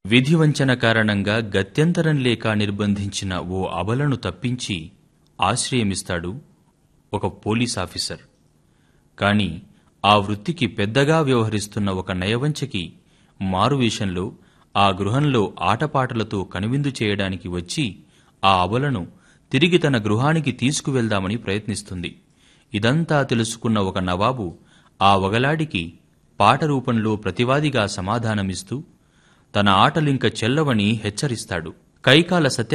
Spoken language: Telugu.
విధివంచన కారణంగా గత్యంతరం లేక నిర్బంధించిన ఓ అబలను తప్పించి ఆశ్రయమిస్తాడు ఒక పోలీస్ ఆఫీసర్ కాని ఆ వృత్తికి పెద్దగా వ్యవహరిస్తున్న ఒక నయవంచకి మారువేషంలో ఆ గృహంలో ఆటపాటలతో కనువిందు చేయడానికి వచ్చి ఆ అబలను తిరిగి తన గృహానికి తీసుకువెళ్దామని ప్రయత్నిస్తుంది ఇదంతా తెలుసుకున్న ఒక నవాబు ఆ వగలాడికి పాట రూపంలో ప్రతివాదిగా సమాధానమిస్తూ తన ఆటలింక చెల్లవని హెచ్చరిస్తాడు కైకాల సత్య